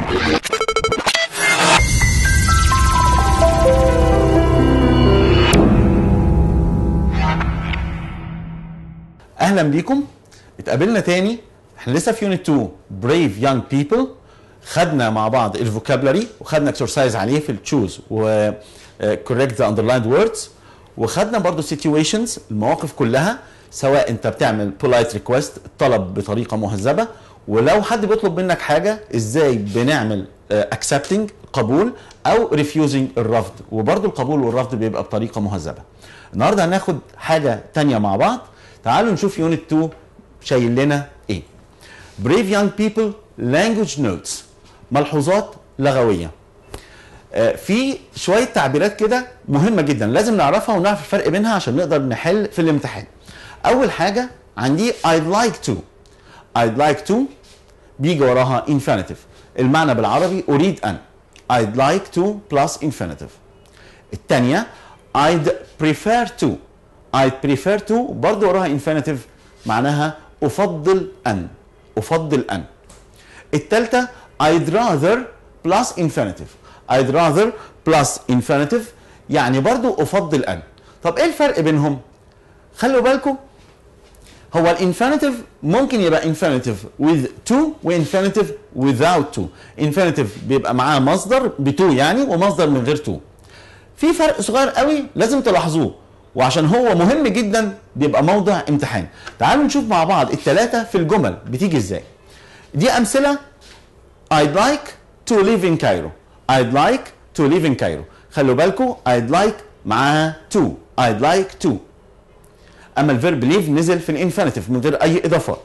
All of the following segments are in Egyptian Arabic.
اهلا بيكم اتقابلنا تاني احنا لسه في يونت 2 بريف يونج بيبل خدنا مع بعض الفوكابلري وخدنا اكسرسايز عليه في التشوز و كوريكت ذا اندرلايند ووردز وخدنا برضو سيتويشنز المواقف كلها سواء انت بتعمل بولايت ريكويست طلب بطريقه مهذبه ولو حد بيطلب منك حاجه ازاي بنعمل اكسبتنج قبول او ريفيوزنج الرفض وبرضو القبول والرفض بيبقى بطريقه مهذبه النهارده هناخد حاجه تانية مع بعض تعالوا نشوف يونت 2 شايل لنا ايه brave young people language notes ملحوظات لغويه آه، في شويه تعبيرات كده مهمه جدا لازم نعرفها ونعرف الفرق بينها عشان نقدر نحل في الامتحان اول حاجه عندي I'd like to I'd like to بيجي وراها infinitive المعنى بالعربي اريد ان I'd like to plus infinitive الثانيه I'd prefer to I'd prefer to برضه وراها infinitive معناها افضل ان افضل ان الثالثه I'd rather plus infinitive I'd rather plus infinitive يعني برضو افضل ان طب ايه الفرق بينهم خلوا بالكم هو الانفينيتيف ممكن يبقى infinitive with to وانفينيتيف without to infinitive بيبقى معاه مصدر ب to يعني ومصدر من غير to في فرق صغير قوي لازم تلاحظوه وعشان هو مهم جدا بيبقى موضع امتحان تعالوا نشوف مع بعض الثلاثه في الجمل بتيجي ازاي دي امثله I'd like to live in Cairo I'd like to live in Cairo خلوا بالكم I'd like معاها to I'd like to اما الفيرب live نزل في الانفينيتيف من غير اي اضافات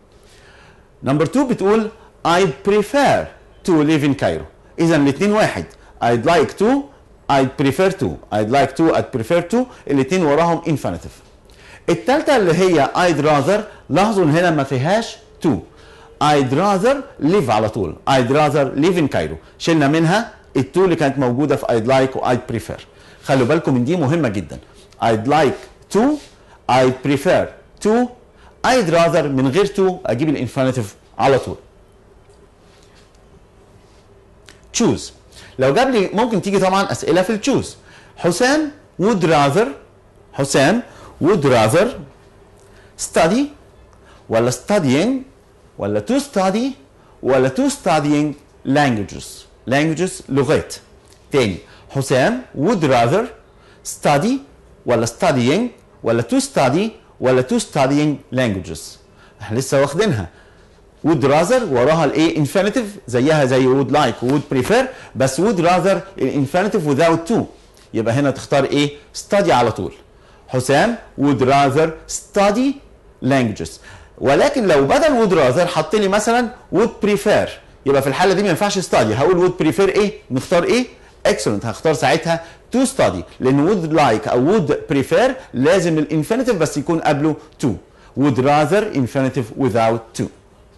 نمبر 2 بتقول I prefer to live in Cairo اذا الاثنين واحد I'd like to I'd prefer to I'd like to I'd prefer to الاثنين وراهم infinitive الثالثه اللي هي I'd rather لاحظوا ان هنا ما فيهاش to I'd rather live على طول I'd rather live in Cairo شلنا منها التو اللي كانت موجودة في I'd like و I'd prefer خلوا بالكم من دي مهمة جدا I'd like to I'd prefer to I'd rather من غير to أجيب الانفينيتيف على طول choose لو جاب لي ممكن تيجي طبعا أسئلة في التشوز حسام would rather حسام would rather study ولا studying ولا to study ولا to studying languages languages لغات تاني حسام would rather study ولا studying ولا to study ولا to studying languages احنا لسه واخدينها would rather وراها الايه infinitive زيها زي would like و would prefer بس would rather الانفينيتيف without to يبقى هنا تختار ايه study على طول حسام would rather study languages ولكن لو بدل would rather حط لي مثلا would prefer يبقى في الحاله دي ما ينفعش study هقول would prefer ايه نختار ايه excellent هختار ساعتها to study لان would like او would prefer لازم الانفينيتيف بس يكون قبله to would rather infinitive without to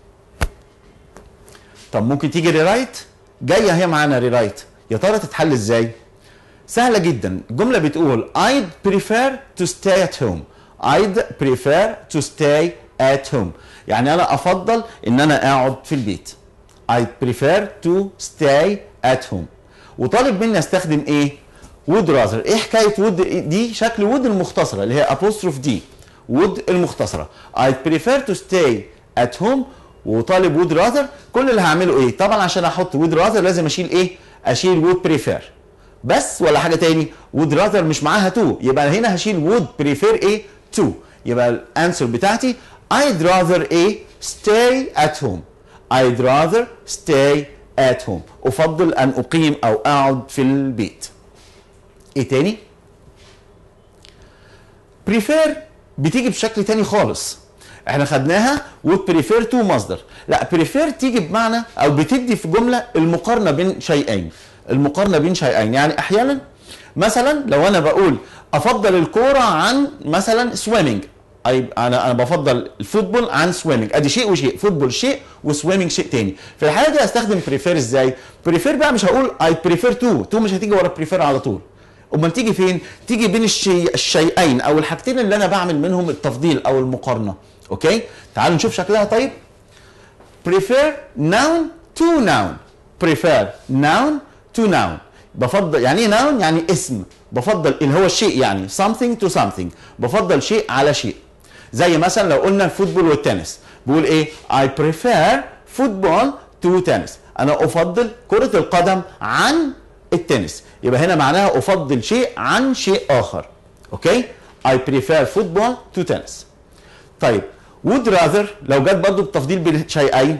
طب ممكن تيجي ريرايت جايه هي معانا ريرايت يا ترى تتحل ازاي سهله جدا الجمله بتقول I'd prefer to stay at home I'd prefer to stay at home يعني انا افضل ان انا اقعد في البيت I'd prefer to stay at home وطالب مني استخدم ايه would rather ايه حكايه would دي شكل would المختصره اللي هي apostrophe دي would المختصره I'd prefer to stay at home وطالب would rather كل اللي هعمله ايه طبعا عشان احط would rather لازم اشيل ايه اشيل would prefer بس ولا حاجه تاني would rather مش معاها to يبقى هنا هشيل would prefer ايه to يبقى الانسر بتاعتي I'd rather ايه stay at home I'd rather stay at home افضل ان اقيم او اقعد في البيت ايه تاني prefer بتيجي بشكل تاني خالص احنا خدناها would prefer to مصدر لا prefer تيجي بمعنى او بتدي في جمله المقارنه بين شيئين المقارنه بين شيئين يعني احيانا مثلا لو انا بقول افضل الكوره عن مثلا سويمنج انا انا بفضل الفوتبول عن سويمنج ادي شيء وشيء فوتبول شيء وسويمنج شيء تاني في الحاله دي استخدم بريفير ازاي بريفير بقى مش هقول اي بريفير تو تو مش هتيجي ورا بريفير على طول امال تيجي فين تيجي بين الشيء الشيئين او الحاجتين اللي انا بعمل منهم التفضيل او المقارنه اوكي تعالوا نشوف شكلها طيب prefer noun to noun prefer noun to noun بفضل يعني ايه noun يعني اسم بفضل اللي هو الشيء يعني something to something بفضل شيء على شيء زي مثلا لو قلنا الفوتبول والتنس بقول ايه I prefer football to tennis انا افضل كرة القدم عن التنس يبقى هنا معناها افضل شيء عن شيء اخر اوكي I prefer football to tennis طيب would rather لو جت برضو التفضيل بين شيئين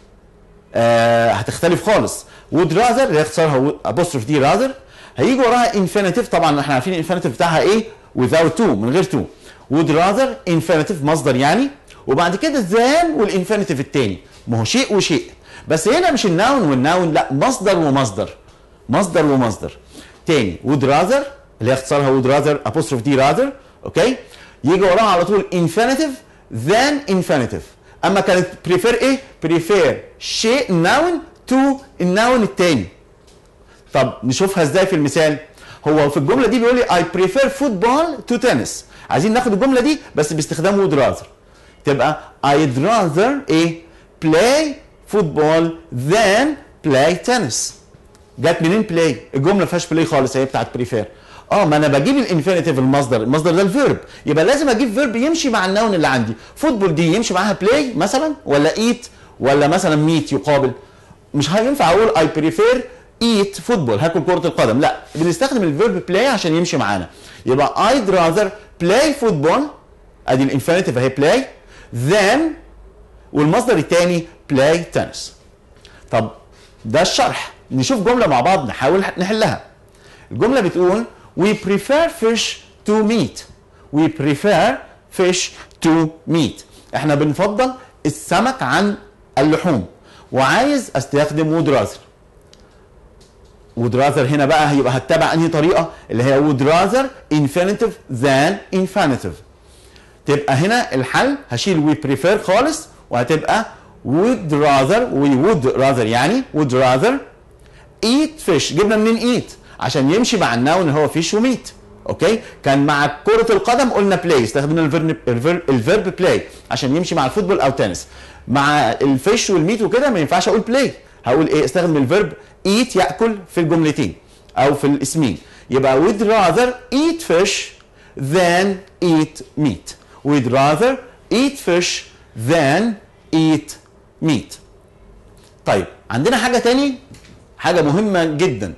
آه هتختلف خالص would rather اللي هي اختصارها apostrophe دي rather هيجي وراها infinitive طبعا احنا عارفين الانفينيتيف بتاعها ايه without to من غير to would rather infinitive مصدر يعني وبعد كده than والانفينيتيف التاني ما هو شيء وشيء بس هنا مش الناون والناون لا مصدر ومصدر مصدر ومصدر تاني would rather اللي هي اختصارها would rather apostrophe دي rather اوكي يجي وراها على طول infinitive than infinitive اما كانت prefer ايه prefer شيء noun to الناون التاني طب نشوفها ازاي في المثال هو في الجمله دي بيقول لي I prefer football to tennis عايزين ناخد الجمله دي بس باستخدام would rather تبقى I'd rather ايه play football than play tennis جت منين بلاي الجمله ما فيهاش بلاي خالص هي بتاعت بريفير اه ما انا بجيب الانفينيتيف المصدر المصدر ده الفيرب يبقى لازم اجيب فيرب يمشي مع النون اللي عندي فوتبول دي يمشي معاها بلاي مثلا ولا ايت ولا مثلا ميت يقابل مش هينفع اقول اي بريفير ايت فوتبول هاكل كره القدم لا بنستخدم الفيرب بلاي عشان يمشي معانا يبقى I'd rather play football ادي الانفينيتيف اهي بلاي than والمصدر الثاني play tennis طب ده الشرح نشوف جملة مع بعض نحاول نحلها الجملة بتقول we prefer fish to meat we prefer fish to meat احنا بنفضل السمك عن اللحوم وعايز استخدم would rather would rather هنا بقى هيبقى هتبع انهي طريقة اللي هي would rather infinitive than infinitive تبقى هنا الحل هشيل we prefer خالص وهتبقى would rather we would rather يعني would rather eat fish جبنا منين eat عشان يمشي مع الناون اللي هو fish وميت اوكي كان مع كرة القدم قلنا play استخدمنا الفيرب الفيرب play عشان يمشي مع الفوتبول او تنس مع الفيش والميت وكده ما ينفعش اقول play هقول ايه استخدم الفيرب eat ياكل في الجملتين او في الاسمين يبقى we'd rather eat fish than eat meat we'd rather eat fish than eat meat طيب عندنا حاجة تاني حاجة مهمة جدا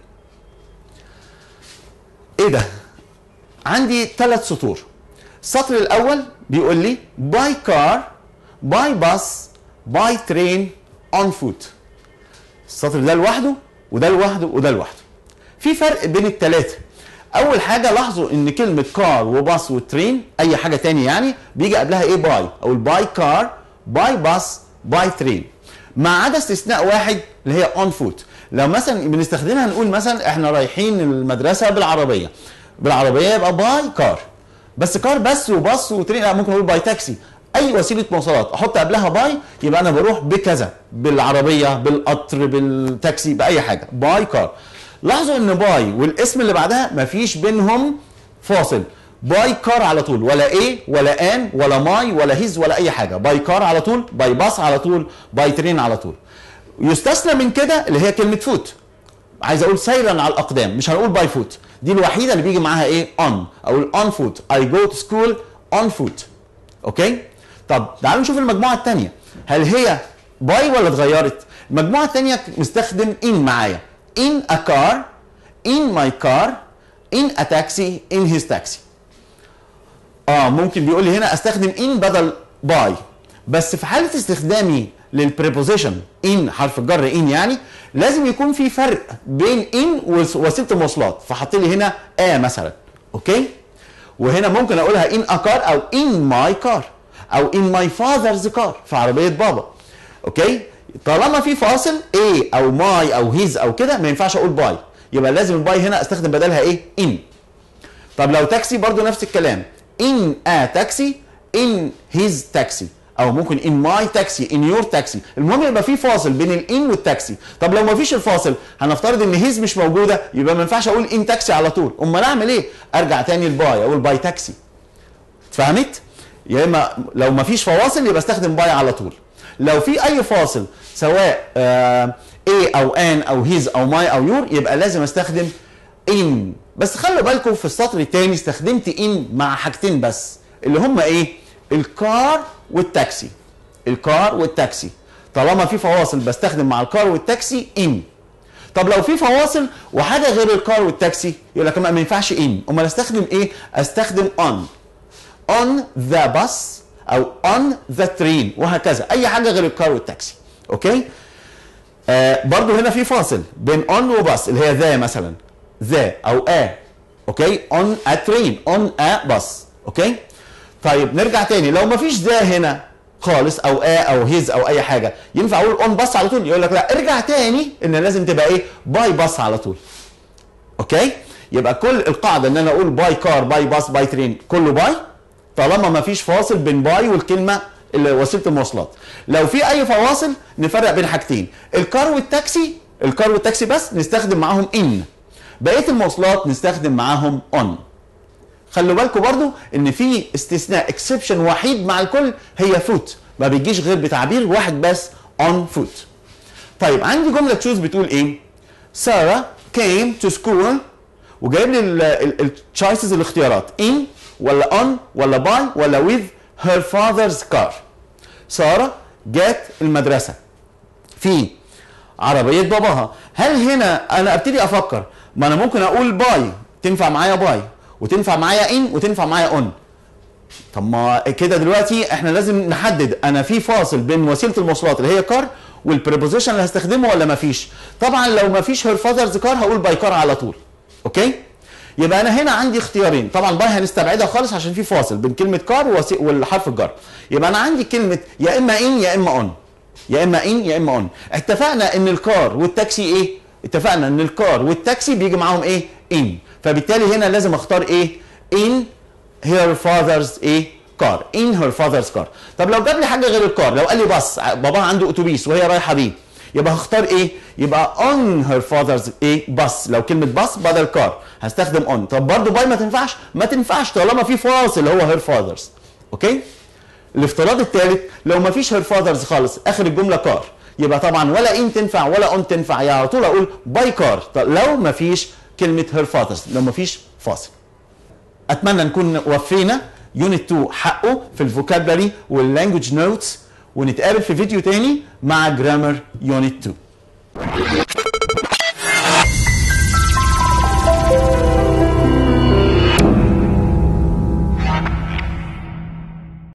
ايه ده عندي ثلاث سطور السطر الاول بيقول لي by car by bus by train on foot السطر ده لوحده وده لوحده وده لوحده في فرق بين الثلاثه اول حاجه لاحظوا ان كلمه كار وباص وترين اي حاجه تاني يعني بيجي قبلها ايه باي او الباي كار باي باص باي ترين ما عدا استثناء واحد اللي هي اون فوت لو مثلا بنستخدمها نقول مثلا احنا رايحين المدرسه بالعربيه بالعربيه يبقى باي كار بس كار بس وباص وترين لا ممكن اقول باي تاكسي اي وسيله مواصلات احط قبلها باي يبقى انا بروح بكذا بالعربيه بالقطر بالتاكسي باي حاجه باي كار لاحظوا ان باي والاسم اللي بعدها مفيش بينهم فاصل باي كار على طول ولا ايه ولا ان ولا ماي ولا هيز ولا اي حاجه باي كار على طول باي باص على طول باي ترين على طول يستثنى من كده اللي هي كلمه فوت عايز اقول سيرا على الاقدام مش هنقول باي فوت دي الوحيده اللي بيجي معاها ايه اون او الاون فوت اي جو تو سكول اون فوت اوكي طب تعالوا نشوف المجموعه الثانيه هل هي باي ولا اتغيرت المجموعه الثانيه مستخدم ان معايا in a car in my car in a taxi in his taxi اه ممكن بيقول لي هنا استخدم in بدل باي بس في حاله استخدامي للبريبوزيشن ان حرف الجر ان يعني لازم يكون في فرق بين ان ووسيله المواصلات فحط لي هنا ا مثلا اوكي وهنا ممكن اقولها ان كار او ان ماي كار او ان ماي فاذرز كار في عربيه بابا اوكي طالما في فاصل ايه او ماي او هيز او كده ما ينفعش اقول باي يبقى لازم الباي هنا استخدم بدلها ايه ان طب لو تاكسي برضو نفس الكلام ان ا تاكسي ان هيز تاكسي او ممكن ان ماي تاكسي ان يور تاكسي المهم يبقى في فاصل بين الان والتاكسي طب لو ما فيش الفاصل هنفترض ان هيز مش موجوده يبقى ما ينفعش اقول ان تاكسي على طول امال اعمل ايه ارجع تاني الباي اقول باي تاكسي اتفهمت يا اما لو ما فيش فواصل يبقى استخدم باي على طول لو في اي فاصل سواء a او ان او هيز او ماي او يور يبقى لازم استخدم ان بس خلوا بالكم في السطر الثاني استخدمت ان مع حاجتين بس اللي هم ايه الكار والتاكسي الكار والتاكسي طالما في فواصل بستخدم مع الكار والتاكسي ان طب لو في فواصل وحاجه غير الكار والتاكسي يقول لك ما ينفعش ان امال استخدم ايه استخدم on on the bus او on the train وهكذا اي حاجه غير الكار والتاكسي اوكي آه برضو هنا في فاصل بين on وباص اللي هي ذا مثلا ذا او ا اوكي on a train on a bus اوكي طيب نرجع تاني لو ما فيش ذا هنا خالص او ا او هيز او اي حاجه ينفع اقول اون باص على طول يقول لك لا ارجع تاني ان لازم تبقى ايه باي باص على طول اوكي يبقى كل القاعده ان انا اقول باي كار باي باص باي ترين كله باي طالما ما فيش فاصل بين باي والكلمه اللي وسيله المواصلات لو في اي فواصل نفرق بين حاجتين الكار والتاكسي الكار والتاكسي بس نستخدم معاهم ان بقيه المواصلات نستخدم معاهم اون خلوا بالكم برضو ان في استثناء اكسبشن وحيد مع الكل هي فوت ما بيجيش غير بتعبير واحد بس اون فوت طيب عندي جمله تشوز بتقول ايه ساره came to school وجايب لي التشايسز الاختيارات in ولا on ولا by ولا with her father's car ساره جات المدرسه في عربيه باباها هل هنا انا ابتدي افكر ما انا ممكن اقول باي تنفع معايا باي وتنفع معايا ان وتنفع معايا اون طب ما كده دلوقتي احنا لازم نحدد انا في فاصل بين وسيله المواصلات اللي هي كار والبريبوزيشن اللي هستخدمه ولا ما فيش طبعا لو ما فيش هير فاذرز كار هقول باي كار على طول اوكي يبقى انا هنا عندي اختيارين طبعا باي هنستبعدها خالص عشان في فاصل بين كلمه كار والحرف الجر يبقى انا عندي كلمه يا اما ان يا اما اون يا اما ان يا اما اون اتفقنا ان الكار والتاكسي ايه اتفقنا ان الكار والتاكسي بيجي معاهم ايه ان فبالتالي هنا لازم اختار ايه in her father's ايه car in her father's car طب لو جاب لي حاجه غير الكار لو قال لي باص باباها عنده اتوبيس وهي رايحه بيه يبقى هختار ايه يبقى on her father's ايه باص لو كلمه باص بدل كار هستخدم on طب برضه باي ما تنفعش ما تنفعش طالما في فاصل هو her father's اوكي الافتراض الثالث لو ما فيش her father's خالص اخر الجمله كار يبقى طبعا ولا ان تنفع ولا اون تنفع يعني على طول اقول باي كار لو ما فيش كلمه هير فاذرز لو ما فيش فاصل اتمنى نكون وفينا يونت 2 حقه في الفوكابلري واللانجوج نوتس ونتقابل في فيديو تاني مع جرامر يونت 2